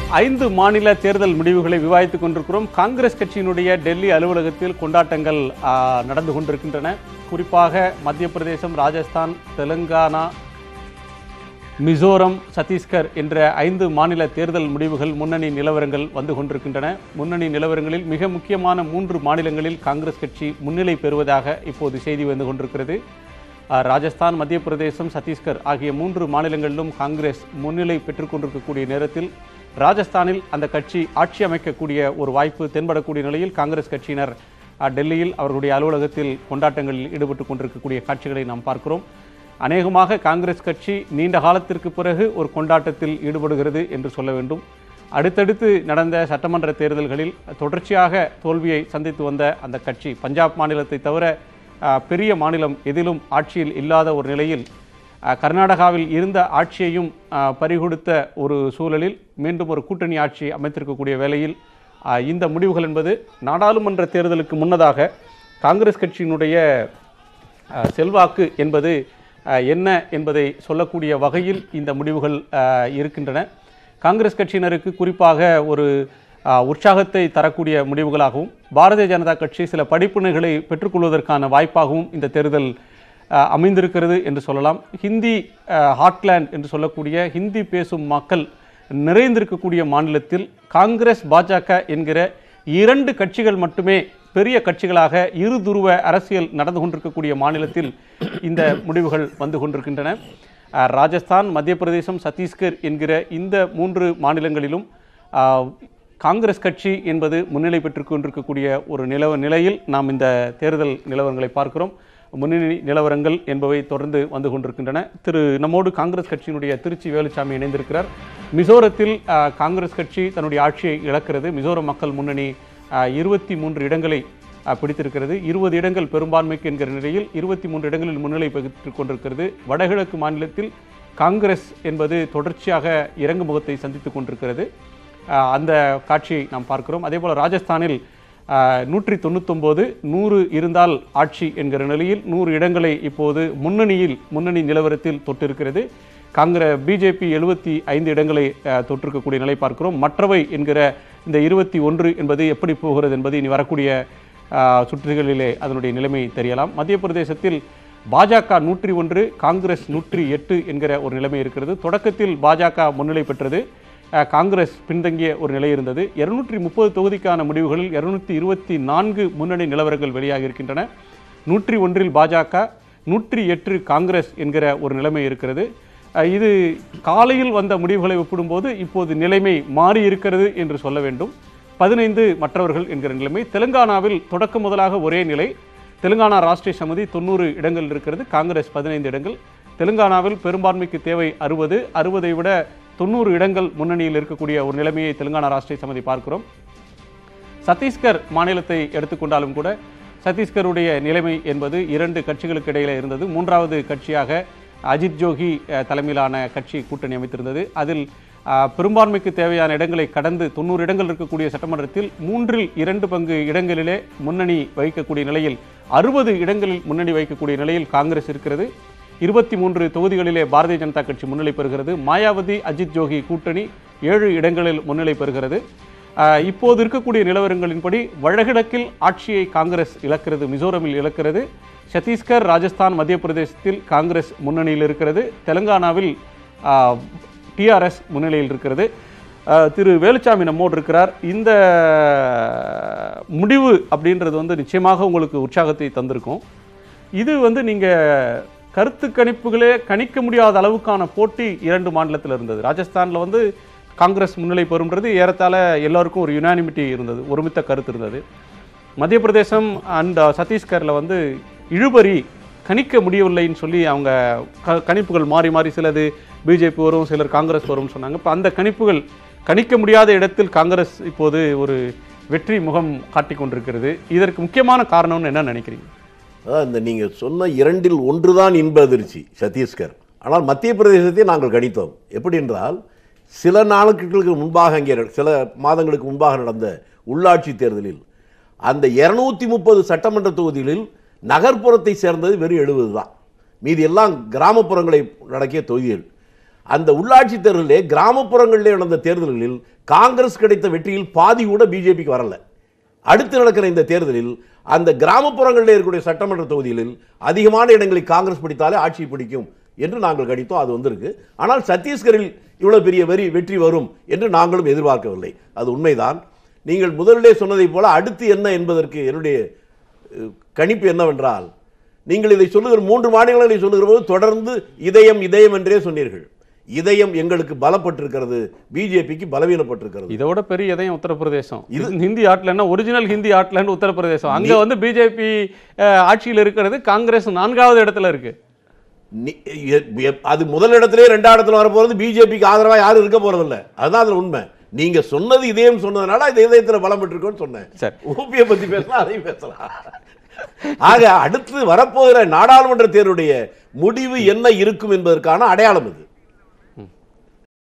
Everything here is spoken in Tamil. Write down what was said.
ஐந்து மாநில தேர்தல் முடிவுகளை விவாதித்துக் கொண்டிருக்கிறோம் காங்கிரஸ் கட்சியினுடைய டெல்லி அலுவலகத்தில் கொண்டாட்டங்கள் ஆ, நடந்து கொண்டிருக்கின்றன குறிப்பாக மத்திய பிரதேசம் ராஜஸ்தான் தெலுங்கானா மிசோரம் சத்தீஸ்கர் என்ற ஐந்து மாநில தேர்தல் முடிவுகள் முன்னணி நிலவரங்கள் வந்து கொண்டிருக்கின்றன முன்னணி நிலவரங்களில் மிக முக்கியமான மூன்று மாநிலங்களில் காங்கிரஸ் கட்சி முன்னிலை பெறுவதாக இப்போது செய்தி வந்து கொண்டிருக்கிறது அஹ், ராஜஸ்தான் மத்திய பிரதேசம் சத்தீஸ்கர் ஆகிய மூன்று மாநிலங்களிலும் காங்கிரஸ் முன்னிலை பெற்றுக் கொண்டிருக்கக்கூடிய நேரத்தில் ராஜஸ்தானில் அந்த கட்சி ஆட்சி அமைக்கக்கூடிய ஒரு வாய்ப்பு தென்படக்கூடிய நிலையில் காங்கிரஸ் கட்சியினர் அஹ், டெல்லியில் அவர்களுடைய அலுவலகத்தில் கொண்டாட்டங்களில் ஈடுபட்டுக் கொண்டிருக்கக்கூடிய காட்சிகளை நாம் பார்க்கிறோம் அநேகமாக காங்கிரஸ் கட்சி நீண்ட காலத்திற்கு பிறகு ஒரு கொண்டாட்டத்தில் ஈடுபடுகிறது என்று சொல்ல வேண்டும் அடுத்தடுத்து நடந்த சட்டமன்ற தேர்தல்களில் தொடர்ச்சியாக தோல்வியை சந்தித்து வந்த அந்த கட்சி பஞ்சாப் மாநிலத்தை தவிர அஹ், பெரிய மாநிலம் எதிலும் ஆட்சியில் இல்லாத ஒரு நிலையில் அஹ், கர்நாடகாவில் இருந்த ஆட்சியையும் அஹ், பறிகொடுத்த ஒரு சூழலில் மீண்டும் ஒரு கூட்டணி ஆட்சி அமைத்திருக்கக்கூடிய வேளையில் அஹ், இந்த முடிவுகள் என்பது நாடாளுமன்ற தேர்தலுக்கு முன்னதாக காங்கிரஸ் கட்சியினுடைய அஹ், செல்வாக்கு என்பது அஹ், என்ன என்பதை சொல்லக்கூடிய வகையில் இந்த முடிவுகள் அஹ், இருக்கின்றன காங்கிரஸ் கட்சியினருக்கு குறிப்பாக ஒரு அஹ், உற்சாகத்தை தரக்கூடிய முடிவுகளாகவும் பாரதிய ஜனதா கட்சி சில படிப்பினைகளை பெற்றுக்கொள்வதற்கான வாய்ப்பாகவும் இந்த தேர்தல் அஹ், அமைந்திருக்கிறது என்று சொல்லலாம் ஹிந்தி அஹ், ஹாட்லேண்ட் என்று சொல்லக்கூடிய ஹிந்தி பேசும் மக்கள் நிறைந்திருக்கக்கூடிய மாநிலத்தில் காங்கிரஸ் பாஜக என்கிற இரண்டு கட்சிகள் மட்டுமே பெரிய கட்சிகளாக இரு துருவ அரசியல் நடந்து கொண்டிருக்கக்கூடிய மாநிலத்தில் இந்த முடிவுகள் வந்து கொண்டிருக்கின்றன அஹ், ராஜஸ்தான் மத்திய பிரதேசம் சத்தீஸ்கர் என்கிற இந்த மூன்று மாநிலங்களிலும் அஹ், காங்கிரஸ் கட்சி என்பது முன்னிலை பெற்றுக் கொண்டிருக்கக்கூடிய ஒரு நிலவ நிலையில் நாம் இந்த தேர்தல் நிலவரங்களை பார்க்கிறோம் முன்னணி நிலவரங்கள் என்பவை தொடர்ந்து வந்து கொண்டிருக்கின்றன திரு நம்மோடு காங்கிரஸ் கட்சியினுடைய திருச்சி வேலுச்சாமி இணைந்திருக்கிறார் மிசோரத்தில் அஹ், காங்கிரஸ் கட்சி தன்னுடைய ஆட்சியை இழக்கிறது மிசோரம் மக்கள் முன்னணி இருபத்தி மூன்று இடங்களை அஹ், பிடித்திருக்கிறது இருபது இடங்கள் பெரும்பான்மைக்கு என்கிற நிலையில் இருபத்தி மூன்று இடங்களில் முன்னிலை பெற்றுக் கொண்டிருக்கிறது வடகிழக்கு மாநிலத்தில் காங்கிரஸ் என்பது தொடர்ச்சியாக இறங்கு முகத்தை சந்தித்துக் கொண்டிருக்கிறது அஹ், அந்த காட்சியை நாம் பார்க்கிறோம் அதே போல ராஜஸ்தானில் அஹ், நூற்றி தொண்ணூத்தொம்போது நூறு இருந்தால் ஆட்சி என்கிற நிலையில் நூறு இடங்களை இப்போது முன்னணியில் முன்னணி நிலவரத்தில் தொட்டிருக்கிறது காங்கிர பிஜேபி எழுபத்தி ஐந்து இடங்களை அஹ், தொற்றிருக்கக்கூடிய நிலை பார்க்கிறோம் மற்றவை என்கிற இந்த இருபத்தி ஒன்று என்பது எப்படி போகிறது என்பது இனி வரக்கூடிய அஹ், சுற்றுகளிலே அதனுடைய நிலைமை தெரியலாம் மத்திய பிரதேசத்தில் பாஜக நூற்றி ஒன்று காங்கிரஸ் நூற்றி எட்டு என்கிற ஒரு நிலைமை இருக்கிறது தொடக்கத்தில் பாஜக முன்னிலை பெற்றது அஹ், காங்கிரஸ் பின்தங்கிய ஒரு நிலை இருந்தது இருநூற்றி முப்பது தொகுதிக்கான முடிவுகளில் இருநூற்றி இருபத்தி நான்கு முன்னணி நிலவரங்கள் வெளியாகி இருக்கின்றன நூற்றி ஒன்றில் பாஜக நூற்றி எட்டு காங்கிரஸ் என்கிற ஒரு நிலைமை இருக்கிறது அஹ், இது காலையில் வந்த முடிவுகளை ஒப்பிடும்போது இப்போது நிலைமை மாறி இருக்கிறது என்று சொல்ல வேண்டும் பதினைந்து மற்றவர்கள் என்கிற நிலைமை தெலுங்கானாவில் தொடக்க முதலாக ஒரே நிலை தெலுங்கானா ராஷ்டிரிய சமிதி தொண்ணூறு இடங்கள் இருக்கிறது காங்கிரஸ் பதினைந்து இடங்கள் தெலுங்கானாவில் பெரும்பான்மைக்கு தேவை அறுபது அறுபதை விட தொண்ணூறு இடங்கள் முன்னணியில் இருக்கக்கூடிய ஒரு நிலைமையை தெலுங்கானா ராஷ்டிரிய சமிதி பார்க்கிறோம் சத்தீஸ்கர் மாநிலத்தை எடுத்துக்கொண்டாலும் கூட சத்தீஸ்கருடைய நிலைமை என்பது இரண்டு கட்சிகளுக்கு இடையில இருந்தது மூன்றாவது கட்சியாக அஜித் ஜோகி அஹ், தலைமையிலான கட்சி கூட்டணி அமைத்திருந்தது அதில் அஹ், பெரும்பான்மைக்கு தேவையான இடங்களை கடந்து தொண்ணூறு இடங்கள் இருக்கக்கூடிய சட்டமன்றத்தில் மூன்றில் இரண்டு பங்கு இடங்களிலே முன்னணி வகிக்கக்கூடிய நிலையில் அறுபது இடங்களில் முன்னணி வகிக்கக்கூடிய நிலையில் காங்கிரஸ் இருக்கிறது இருபத்தி மூன்று தொகுதிகளிலே பாரதிய ஜனதா கட்சி முன்னிலை பெறுகிறது மாயாவதி அஜித் ஜோகி கூட்டணி ஏழு இடங்களில் முன்னிலை பெறுகிறது ஆஹ் இப்போது இருக்கக்கூடிய நிலவரங்களின்படி வடகிழக்கில் ஆட்சியை காங்கிரஸ் இழக்கிறது மிசோரமில் இழக்கிறது சத்தீஸ்கர் ராஜஸ்தான் மத்திய பிரதேசத்தில் காங்கிரஸ் முன்னணியில் இருக்கிறது தெலுங்கானாவில் டிஆர்எஸ் முன்னிலையில் இருக்கிறது ஆஹ் திரு வேலுச்சாமி நம்மோடு இருக்கிறார் இந்த முடிவு அப்படின்றது வந்து நிச்சயமாக உங்களுக்கு உற்சாகத்தை தந்திருக்கும் இது வந்து நீங்க கருத்து கணிப்புகளே கணிக்க முடியாத அளவுக்கான போட்டி இரண்டு மாநிலத்தில் இருந்தது ராஜஸ்தான்ல வந்து காங்கிரஸ் முன்னிலை பெறும்ன்றது ஏறத்தாழ எல்லாருக்கும் ஒரு யுனானிமிட்டி இருந்தது ஒருமித்த கருத்து இருந்தது மத்திய பிரதேசம் அண்ட் சத்தீஸ்கரில் வந்து இழுபறி கணிக்க முடியவில்லைன்னு சொல்லி அவங்க க கணிப்புகள் மாறி மாறி சிலது பிஜேபி வரும் சிலர் காங்கிரஸ் வரும்னு சொன்னாங்க இப்போ அந்த கணிப்புகள் கணிக்க முடியாத இடத்தில் காங்கிரஸ் இப்போது ஒரு வெற்றி முகம் காட்டிக் கொண்டிருக்கிறது இதற்கு முக்கியமான காரணம்னு என்ன நினைக்கிறீங்க அதான் இந்த நீங்கள் சொன்ன இரண்டில் ஒன்றுதான் இன்ப அதிர்ச்சி சத்தீஸ்கர் ஆனால் மத்திய பிரதேசத்தை நாங்கள் கணித்தோம் எப்படி என்றால் சில நாட்களுக்கு முன்பாக அங்கே நட- சில மாதங்களுக்கு முன்பாக நடந்த உள்ளாட்சி தேர்தலில் அந்த இருநூத்தி முப்பது சட்டமன்ற தொகுதிகளில் நகர்ப்புறத்தை சேர்ந்தது வெறும் எழுபது தான் மீதி எல்லாம் கிராமப்புறங்களை நடக்கிய தொகுதிகள் அந்த உள்ளாட்சி தேர்தலிலே கிராமப்புறங்களிலே நடந்த தேர்தல்களில் காங்கிரஸ் கிடைத்த வெற்றியில் பாதி கூட பிஜேபிக்கு வரல அடுத்து நடக்கிற இந்த தேர்தலில் அந்த கிராமப்புறங்களில் இருக்கக்கூடிய சட்டமன்ற தொகுதிகளில் அதிகமான இடங்களை காங்கிரஸ் பிடித்தாலே ஆட்சி பிடிக்கும் என்று நாங்கள் கணித்தோம் அது வந்திருக்கு ஆனால் சத்தீஸ்கரில் இவ்வளவு பெரிய வரி வெற்றி வரும் என்று நாங்களும் எதிர்பார்க்கவில்லை அது உண்மைதான் நீங்கள் முதலிலே சொன்னதைப் போல அடுத்து என்ன என்பதற்கு என்னுடைய அஹ், கணிப்பு என்னவென்றால் நீங்கள் இதை சொல்லுகிற மூன்று மாநிலங்களை சொல்லுகிற போது தொடர்ந்து இதயம் இதயம் என்றே சொன்னீர்கள் இதயம் எங்களுக்கு பலப்பட்டிருக்கிறது பிஜேபிக்கு பலவீனப்பட்டிருக்கிறது இதோட பெரிய இதயம் உத்தரப்பிரதேசம் இது ஹிந்தி ஆட்லன்னா ஒரிஜினல் ஹிந்தி ஆட்லன்னு உத்தரப்பிரதேசம் அங்க வந்து பிஜேபி ஆட்சியில் இருக்கிறது காங்கிரஸ் நான்காவது இடத்துல இருக்கு நி- எ- எ- அது முதல் இடத்திலே ரெண்டாவது இடத்துல வரப்போறது பிஜேபிக்கு ஆதரவா யாரும் இருக்க போறதில்ல அதுதான் அதுல உண்மை நீங்க சொன்னது இதயம் சொன்னதுனால இந்த இதயத்துல பலம் பெற்றிருக்கோன்னு சொன்னேன் சரி. ஊபியை பத்தி பேசலாம் அதையும் பேசலாம் ஆக அடுத்து வரப்போகிற நாடாளுமன்ற தேர்வுடைய முடிவு என்ன இருக்கும் என்பதற்கான அடையாளம் இது